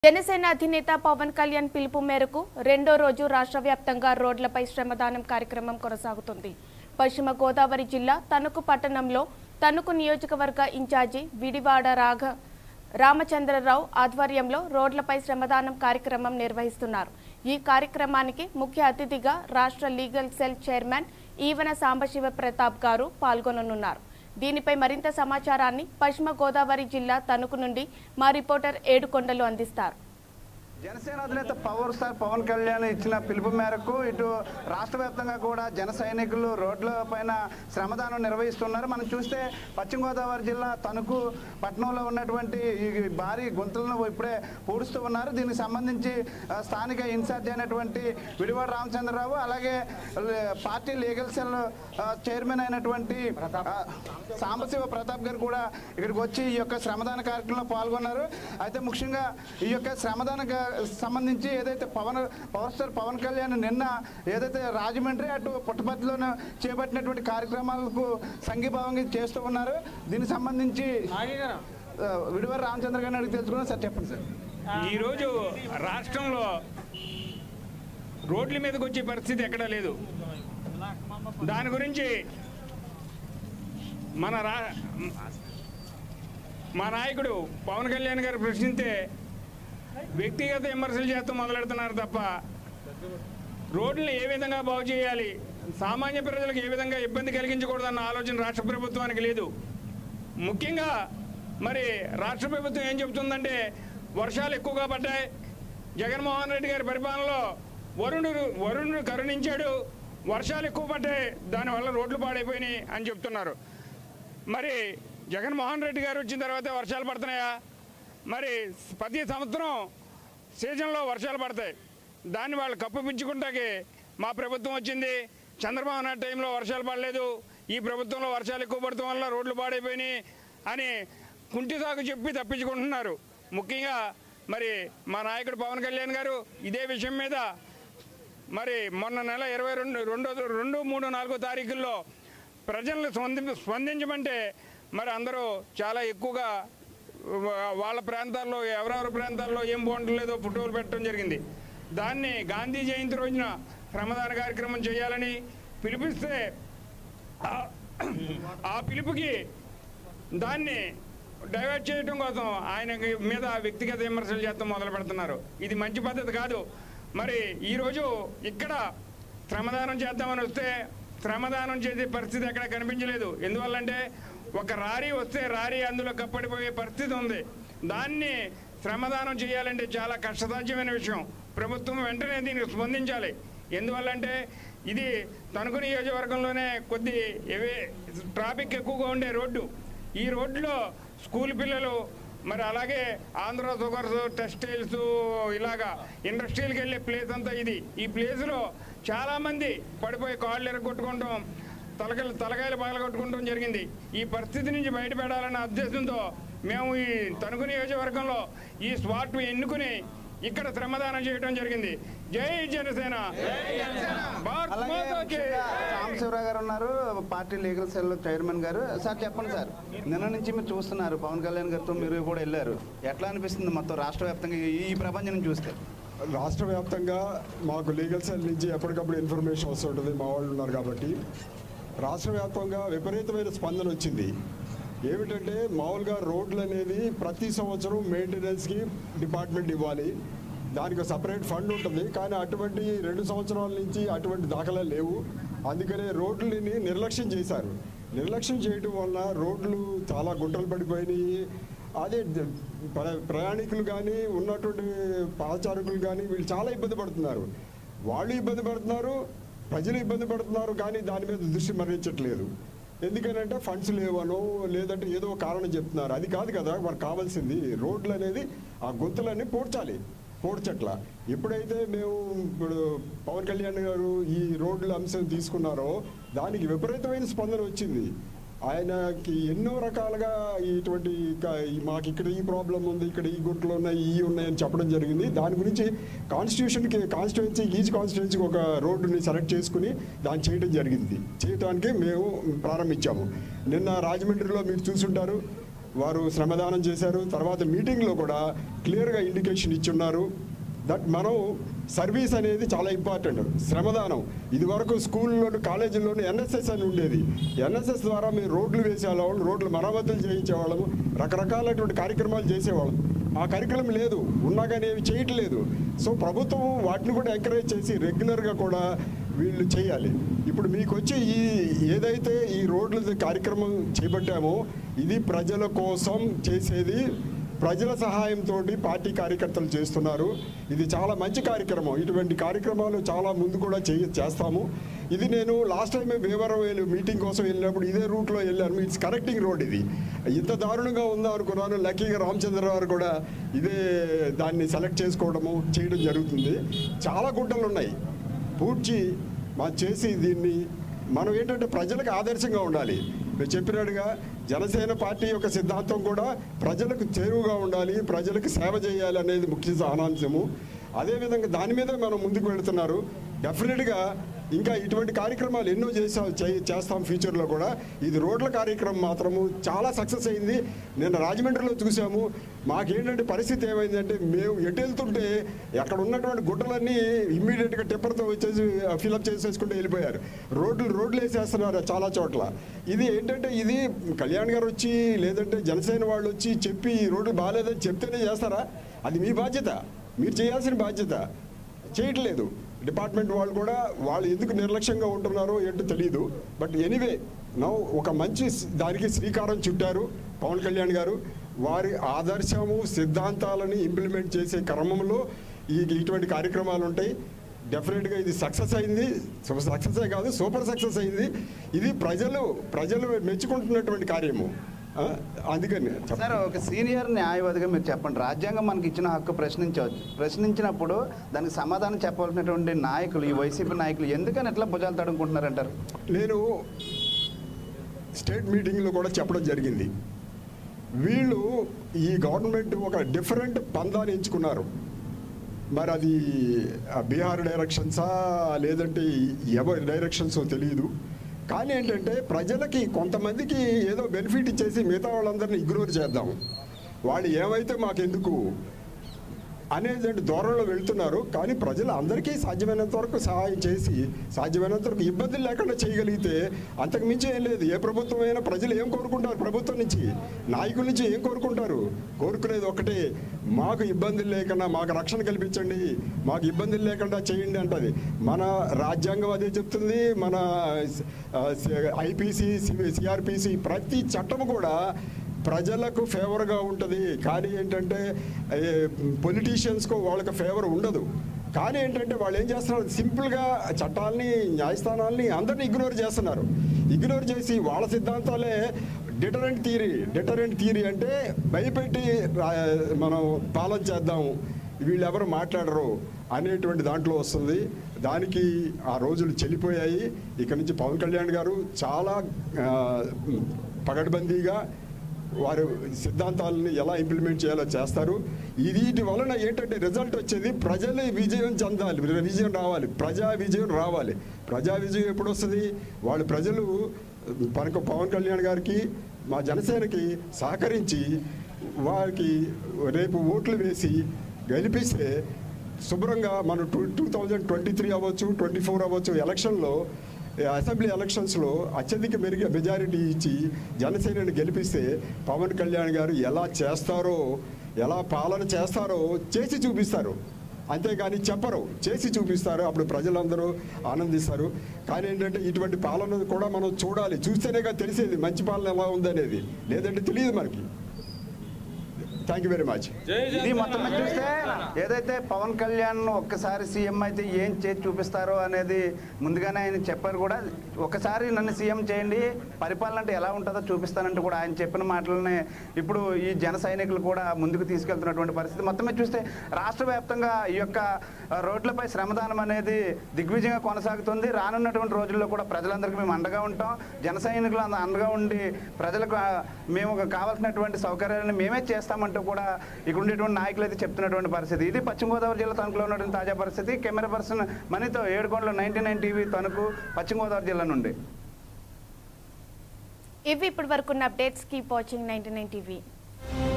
జనసేన అధినేత పవన్ కళ్యాణ్ పిలుపు మేరకు రెండో రోజు రాష్ట్ర వ్యాప్తంగా రోడ్లపై శ్రమదానం కార్యక్రమం కొనసాగుతుంది పశ్చిమ గోదావరి జిల్లా తణుకు పట్టణంలో తణుకు నియోజకవర్గ ఇన్ఛార్జి విడివాడ రాఘ రామచంద్రరావు ఆధ్వర్యంలో రోడ్లపై శ్రమదానం కార్యక్రమం నిర్వహిస్తున్నారు ఈ కార్యక్రమానికి ముఖ్య అతిథిగా రాష్ట్ర legal cell chairman Evana Sambasiva Pratap గారు పాల్గొననున్నారు దీనిపై మరింత సమాచారాన్ని పశ్చిమ గోదావరి జిల్లా తణుకు నుండి మా రిపోర్టర్ ఏడుకొండలు అందిస్తారు జనసేన అధినేత పవర్ స్టార్ పవన్ కళ్యాణ్ ఇచ్చిన పిలుపు మేరకు ఇటు రాష్ట్ర వ్యాప్తంగా కూడా జన సైనికులు రోడ్ల పైన శ్రమదానం నిర్వహిస్తున్నారు మనం చూస్తే పశ్చిమ గోదావరి జిల్లా తణుకు పట్టణంలో ఉన్నటువంటి ఈ భారీ గుంతలను ఇప్పుడే పూడుస్తూ ఉన్నారు దీనికి సంబంధించి ఆ, స్థానిక ఇన్ఛార్జ్ అయినటువంటి విడివాడ రామచంద్రరావు అలాగే లే- పార్టీ లీగల్ సెల్ ఆ, చైర్మన్ అయినటువంటి ఆ, సాంబశివ ప్రతాప్ గారు కూడా ఇక్కడికి వచ్చి ఈ యొక్క శ్రమదాన కార్యక్రమంలో పాల్గొన్నారు అయితే ముఖ్యంగా ఈ యొక్క శ్రమదాన గా- సంబంధించి ఏదైతే పవన్ పవర్ స్టార్ పవన్ కళ్యాణ్ నిన్న ఏదైతే రాజమండ్రి అటు పుట్టపర్తిలోనే చేపట్టినటువంటి కార్యక్రమాలకు సంఘీభావంగా చేస్తూ ఉన్నారు దీనికి సంబంధించి ఆ, విడివారి రామచంద్ర గారిని అడిగి తెలుసుకున్నాం సార్ చెప్పండి సార్ ఈరోజు రాష్ట్రంలో రోడ్ల మీదకి వచ్చే పరిస్థితి ఎక్కడా లేదు దాని గురించి మన రా మా నాయకుడు పవన్ కళ్యాణ్ గారు ప్రశ్నిస్తే వ్యక్తిగత విమర్శలు చేస్తూ మొదలెడుతున్నారు తప్ప రోడ్లను ఏ విధంగా బాగు చేయాలి సామాన్య ప్రజలకు ఏ విధంగా ఇబ్బంది కలిగించకూడదన్న ఆలోచన రాష్ట్ర ప్రభుత్వానికి లేదు ముఖ్యంగా మరి రాష్ట్ర ప్రభుత్వం ఏం చెబుతుందంటే వర్షాలు ఎక్కువగా పడ్డాయి జగన్మోహన్ రెడ్డి గారి పరిపాలనలో వరుణుడు వరుణుడు కరుణించాడు వర్షాలు ఎక్కువ పడ్డాయి దానివల్ల రోడ్లు పాడైపోయినాయి అని చెప్తున్నారు మరి జగన్మోహన్ రెడ్డి గారు వచ్చిన తర్వాత వర్షాలు పడుతున్నాయా మరి ప్రతి సంవత్సరం సీజన్లో వర్షాలు పడతాయి దాన్ని వాళ్ళు కప్పిపించుకుంటాకి మా ప్రభుత్వం వచ్చింది చంద్రబాబు నాయుడు టైంలో వర్షాలు పడలేదు ఈ ప్రభుత్వంలో వర్షాలు ఎక్కువ పడటం వల్ల రోడ్లు పాడైపోయినాయి అని కుంటి సాగు చెప్పి తప్పించుకుంటున్నారు ముఖ్యంగా మరి మా నాయకుడు పవన్ కళ్యాణ్ గారు ఇదే విషయం మీద మరి మొన్న నెల ఇరవై రెండు రెండో రెండు మూడు నాలుగో తారీఖుల్లో ప్రజలను స్పంది స్పందించమంటే మరి అందరూ చాలా ఎక్కువగా వా- వాళ్ళ ప్రాంతాల్లో ఎవరెవరి ప్రాంతాల్లో ఏం బాగుంటలేదో ఫోటోలు పెట్టడం జరిగింది దాన్ని గాంధీ జయంతి రోజున శ్రమదాన కార్యక్రమం చేయాలని పిలిపిస్తే ఆ- ఆ పిలుపుకి దాన్ని డైవర్ట్ చేయడం కోసం ఆయన మీద వ్యక్తిగత విమర్శలు చేస్తాం మొదలు పెడుతున్నారు ఇది మంచి పద్ధతి కాదు మరి ఈరోజు ఇక్కడ శ్రమదానం చేద్దామని వస్తే శ్రమదానం చేసే పరిస్థితి ఎక్కడ కనిపించలేదు ఎందువల్లంటే ఒక రారీ వస్తే రారీ అందులో కప్పడిపోయే పరిస్థితి ఉంది దాన్ని శ్రమదానం చేయాలంటే చాలా కష్టసాధ్యమైన విషయం ప్రభుత్వం వెంటనే దీనికి స్పందించాలి ఎందువల్లంటే ఇది తణుకు నియోజకవర్గంలోనే కొద్ది ఏవే ట్రాఫిక్ ఎక్కువగా ఉండే రోడ్డు ఈ రోడ్డులో స్కూల్ పిల్లలు మరి అలాగే ఆంధ్ర షుగర్స్ టెక్స్టైల్స్ ఇలాగా ఇండస్ట్రీలకు వెళ్ళే ప్లేస్ అంతా ఇది ఈ ప్లేస్లో చాలామంది పడిపోయి కాళ్ళు ఎరగొట్టుకుంటాం తలకాయలు తలకాయలు పగలగొట్టుకుంటాం జరిగింది ఈ పరిస్థితి నుంచి బయటపడాలన్న ఉద్దేశంతో మేము ఈ తణుకు నియోజకవర్గంలో ఈ స్పాట్ ఎన్నుకుని ఇక్కడ శ్రమదానం చేయడం జరిగింది జై జనసేన భారత్ అలాగే మాతాకి ముఖ్యంగా సాంబశివరావు గారు ఉన్నారు పార్టీ లీగల్ సెల్ చైర్మన్ గారు సార్ చెప్పండి సార్ నిన్న నుంచి మీరు చూస్తున్నారు పవన్ కళ్యాణ్ గారితో మీరు కూడా వెళ్ళారు ఎట్లా అనిపిస్తుంది మొత్తం రాష్ట్ర వ్యాప్తంగా ఈ- ఈ ప్రపంచం చూస్తే రాష్ట్ర వ్యాప్తంగా మాకు లీగల్ సెల్ నుంచి ఎప్పటికప్పుడు ఇన్ఫర్మేషన్ వస్తుంటుంది మా వాళ్ళు ఉన్నారు కాబట్టి రాష్ట్ర వ్యాప్తంగా విపరీతమైన స్పందన వచ్చింది ఏమిటంటే మామూలుగా రోడ్లు అనేది ప్రతి సంవత్సరం మెయింటెనెన్స్కి డిపార్ట్మెంట్ ఇవ్వాలి దానికి సపరేట్ ఫండ్ ఉంటుంది కానీ అటువంటి రెండు సంవత్సరాల నుంచి అటువంటి దాఖలా లేవు అందుకనే రోడ్లని నిర్లక్ష్యం చేశారు నిర్లక్ష్యం చేయడం వల్ల రోడ్లు చాలా గుంటలు పడిపోయినాయి అదే ద- ప్ర- ప్రయాణికులు కానీ ఉన్నటువంటి పాదచారకులు కానీ వీళ్ళు చాలా ఇబ్బంది పడుతున్నారు వాళ్ళు ఇబ్బంది పడుతున్నారు ప్రజలు ఇబ్బంది పడుతున్నారు కానీ దాని మీద దృష్టి మరణించట్లేదు ఎందుకనంటే ఫండ్స్ లేవనో లేదంటే ఏదో ఒక కారణం చెప్తున్నారు అది కాదు కదా మనకు కావాల్సింది రోడ్లు అనేది ఆ గొంతులన్నీ పూడ్చాలి పూడ్చట్ల ఎప్పుడైతే మేము ఇప్పుడు పవన్ కళ్యాణ్ గారు ఈ రోడ్ల అంశం తీసుకున్నారో దానికి విపరీతమైన స్పందన వచ్చింది ఆయనకి ఎన్నో రకాలుగా ఇటువంటి క- ఈ మాకు ఇక్కడ ఈ ప్రాబ్లం ఉంది ఇక్కడ ఈ గుట్లు ఉన్నాయి ఈ ఉన్నాయని చెప్పడం జరిగింది దాని గురించి కాన్స్టిట్యూషన్కి కాన్స్టిట్యున్సీ ఈచ్ కాన్స్టిట్యున్సీకి ఒక రోడ్డుని సెలెక్ట్ చేసుకుని దాన్ని చేయడం జరిగింది చేయడానికి మేము ప్రారంభించాము నిన్న రాజమండ్రిలో మీరు చూసుంటారు వారు శ్రమదానం చేశారు తర్వాత మీటింగ్లో కూడా క్లియర్గా ఇండికేషన్ ఇచ్చున్నారు దట్ మనం సర్వీస్ అనేది చాలా ఇంపార్టెంట్ శ్రమదానం ఇది వరకు స్కూల్లోను కాలేజీల్లోనూ ఎన్ఎస్ఎస్ అని ఉండేది ఎన్ఎస్ఎస్ ద్వారా మేము రోడ్లు వేసేవాళ్ళం రోడ్లు మరమ్మతులు చేయించేవాళ్ళము రకరకాలైనటువంటి కార్యక్రమాలు చేసేవాళ్ళం ఆ కరికులం లేదు ఉన్నా కానీ ఏమి చేయట్లేదు సో ప్రభుత్వం వాటిని కూడా ఎంకరేజ్ చేసి రెగ్యులర్గా కూడా వీళ్ళు చేయాలి ఇప్పుడు మీకు వచ్చి ఈ ఏదైతే ఈ రోడ్ల కార్యక్రమం చేపట్టామో ఇది ప్రజల కోసం చేసేది ప్రజల సహాయంతో పార్టీ కార్యకర్తలు చేస్తున్నారు ఇది చాలా మంచి కార్యక్రమం ఇటువంటి కార్యక్రమాలు చాలా ముందు కూడా చేయ చేస్తాము ఇది నేను లాస్ట్ టైం భీమవరం వెళ్ళి మీటింగ్ కోసం వెళ్ళినప్పుడు ఇదే రూట్లో వెళ్ళాను ఇట్స్ కనెక్టింగ్ రోడ్ ఇది ఇంత దారుణంగా ఉందా అనుకున్నాను లక్కీగా రామచంద్రరావు కూడా ఇదే దాన్ని సెలెక్ట్ చేసుకోవడము చేయడం జరుగుతుంది చాలా గుడ్డలు ఉన్నాయి పూడ్చి మా చేసి దీన్ని మనం ఏంటంటే ప్రజలకు ఆదర్శంగా ఉండాలి మీరు చెప్పినట్టుగా జనసేన పార్టీ యొక్క సిద్ధాంతం కూడా ప్రజలకు చేరువుగా ఉండాలి ప్రజలకు సేవ చేయాలి అనేది ముఖ్య సారాంశము అదేవిధంగా దాని మీద మనం ముందుకు వెళుతున్నారు డెఫినెట్గా ఇంకా ఇటువంటి కార్యక్రమాలు ఎన్నో చేసా చే- చేస్తాం ఫ్యూచర్లో కూడా ఇది రోడ్ల కార్యక్రమం మాత్రము చాలా సక్సెస్ అయింది నేను రాజమండ్రిలో చూసాము మాకేంటంటే పరిస్థితి ఏమైందంటే మేము ఎటు వెళ్తుంటే అక్కడ ఉన్నటువంటి గుట్టలన్నీ ఇమ్మీడియట్గా టిప్పర్తో వచ్చేసి ఫిలప్ చేసేసుకుంటూ వెళ్ళిపోయారు రోడ్లు రోడ్లు వేసేస్తున్నారు చాలా చోట్ల ఇది ఏంటంటే ఇది కళ్యాణ్ గారు వచ్చి లేదంటే జనసేన వాళ్ళు వచ్చి చెప్పి ఈ రోడ్లు బాగాలేదని చెప్తేనే చేస్తారా అది మీ బాధ్యత మీరు చేయాల్సిన బాధ్యత చేయట్లేదు డిపార్ట్మెంట్ వాళ్ళు కూడా వాళ్ళు ఎందుకు నిర్లక్ష్యంగా ఉంటున్నారో ఏంటో తెలియదు బట్ ఎనీవే నౌ ఒక మంచి స్- దానికి శ్రీకారం చుట్టారు పవన్ కళ్యాణ్ గారు వారి ఆదర్శము సిద్ధాంతాలని ఇంప్లిమెంట్ చేసే క్రమంలో ఈ ఇటువంటి కార్యక్రమాలు ఉంటాయి డెఫినెట్గా ఇది సక్సెస్ అయింది సక్సెస్ కాదు సూపర్ సక్సెస్ అయింది ఇది ప్రజలు ప్రజలు మెచ్చుకుంటున్నటువంటి కార్యము ఆ, అందుకని చెప్పండి. సార్ ఒక సీనియర్ న్యాయవాదిగా మీరు చెప్పండి రాజ్యాంగం మనకి ఇచ్చిన హక్కు ప్రశ్నించవచ్చు ప్రశ్నించినప్పుడు దానికి సమాధానం చెప్పవలసినటువంటి నాయకులు ఈ వైసీపీ నాయకులు ఎందుకని ఎట్లా భుజాలు తడుముకుంటున్నారంటారు నేను స్టేట్ మీటింగ్లో కూడా చెప్పడం జరిగింది వీళ్ళు ఈ గవర్నమెంట్ ఒక డిఫరెంట్ పందాన్ని ఎంచుకున్నారు మరి అది ఆ బీహార్ డైరెక్షన్సా లేదంటే ఎవరి డైరెక్షన్సో తెలియదు కానీ ఏంటంటే ప్రజలకి కొంతమందికి ఏదో బెనిఫిట్ ఇచ్చేసి మిగతా వాళ్ళందరినీ ఇగ్నోర్ చేద్దాం వాళ్ళు ఏమైతే మాకెందుకు అనేటువంటి ధోరణిలో వెళ్తున్నారు కానీ ప్రజలు అందరికీ సాధ్యమైనంత వరకు సహాయం చేసి సాధ్యమైనంత వరకు ఇబ్బందులు లేకుండా చేయగలిగితే అంతకు మించి ఏం లేదు ఏ ప్రభుత్వం అయినా ప్రజలు ఏం కోరుకుంటారు ప్రభుత్వం నుంచి నాయకుల నుంచి ఏం కోరుకుంటారు కోరుకునేది ఒకటే మాకు ఇబ్బందులు లేకుండా మాకు రక్షణ కల్పించండి మాకు ఇబ్బందులు లేకుండా చేయండి అంటది మన రాజ్యాంగం అదే చెప్తుంది మన ఐపీసీ సిఆర్పిసి ప్రతి చట్టం కూడా ప్రజలకు ఫేవర్గా ఉంటుంది కానీ ఏంటంటే పొలిటీషియన్స్కు వాళ్ళకి ఫేవర్ ఉండదు కానీ ఏంటంటే వాళ్ళు ఏం చేస్తున్నారు సింపుల్గా చట్టాలని న్యాయస్థానాల్ని అందరినీ ఇగ్నోర్ చేస్తున్నారు ఇగ్నోర్ చేసి వాళ్ళ సిద్ధాంతాలే డిటరెంట్ థియరీ డిటరెంట్ థియరీ అంటే భయపెట్టి ఆ, మనం పాలన చేద్దాం వీళ్ళు ఎవరు మాట్లాడరు అనేటువంటి దాంట్లో వస్తుంది దానికి ఆ రోజులు చెల్లిపోయాయి ఇక నుంచి పవన్ కళ్యాణ్ గారు చాలా ఆ, పగడ్బందీగా వారు సిద్ధాంతాలను ఎలా ఇంప్లిమెంట్ చేయాలో చేస్తారు ఇది వీటి వలన ఏంటంటే రిజల్ట్ వచ్చేది ప్రజలు విజయం చెందాలి విజయం రావాలి ప్రజా విజయం రావాలి ప్రజా విజయం ఎప్పుడు వస్తుంది వాళ్ళు ప్రజలు పనక పవన్ కళ్యాణ్ గారికి మా జనసేనకి సహకరించి వారికి రేపు ఓట్లు వేసి గెలిపిస్తే శుభ్రంగా మనం two two thousand twenty three అవ్వచ్చు ట్వంటీ ఫోర్ అవ్వచ్చు ఎలక్షన్లో ఈ అసెంబ్లీ ఎలక్షన్స్లో అత్యధిక మెరుగు మెజారిటీ ఇచ్చి జనసేనని గెలిపిస్తే పవన్ కళ్యాణ్ గారు ఎలా చేస్తారో ఎలా పాలన చేస్తారో చేసి చూపిస్తారు అంతేగాని చెప్పరు చేసి చూపిస్తారు అప్పుడు ప్రజలందరూ ఆనందిస్తారు కానీ ఏంటంటే ఇటువంటి పాలన కూడా మనం చూడాలి చూస్తేనేగా తెలిసేది మంచి పాలన ఎలా ఉందనేది లేదంటే తెలియదు మనకి థ్యాంక్ యూ వెరీ మచ్ ఇది మొత్తం మీద చూస్తే ఏదైతే పవన్ కళ్యాణ్ ఒక్కసారి సీఎం అయితే ఏం చేసి చూపిస్తారో అనేది ముందుగానే ఆయన చెప్పారు కూడా ఒకసారి నన్ను సీఎం చేయండి పరిపాలన అంటే ఎలా ఉంటుందో చూపిస్తానంటూ కూడా ఆయన చెప్పిన మాటలనే ఇప్పుడు ఈ జన సైనికులు కూడా ముందుకు తీసుకెళ్తున్నటువంటి పరిస్థితి మొత్తం మీద చూస్తే రాష్ట్ర వ్యాప్తంగా ఈ యొక్క ఆ, రోడ్లపై శ్రమదానం అనేది దిగ్విజయంగా కొనసాగుతుంది రానున్నటువంటి రోజుల్లో కూడా ప్రజలందరికీ మేము అండగా ఉంటాం జన సైనికులు అంద- అండగా ఉండి ప్రజలకు ఆ, మేము కావాల్సినటువంటి సౌకర్యాలను మేమే చేస్తామంటూ కూడా ఇక్కడ ఉండేటువంటి నాయకులు అయితే చెప్తున్నటువంటి పరిస్థితి ఇది పశ్చిమ గోదావరి జిల్లా తణుకులో ఉన్నటువంటి తాజా పరిస్థితి కెమెరా పర్సన్ మనీతో ఏడుకొండల నైన్టీ నైన్ టీవీ తణుకు పశ్చిమ గోదావరి జిల్లా నుండి ఇవి ఇప్పటి వరకున్న updates keep watching ninety nine TV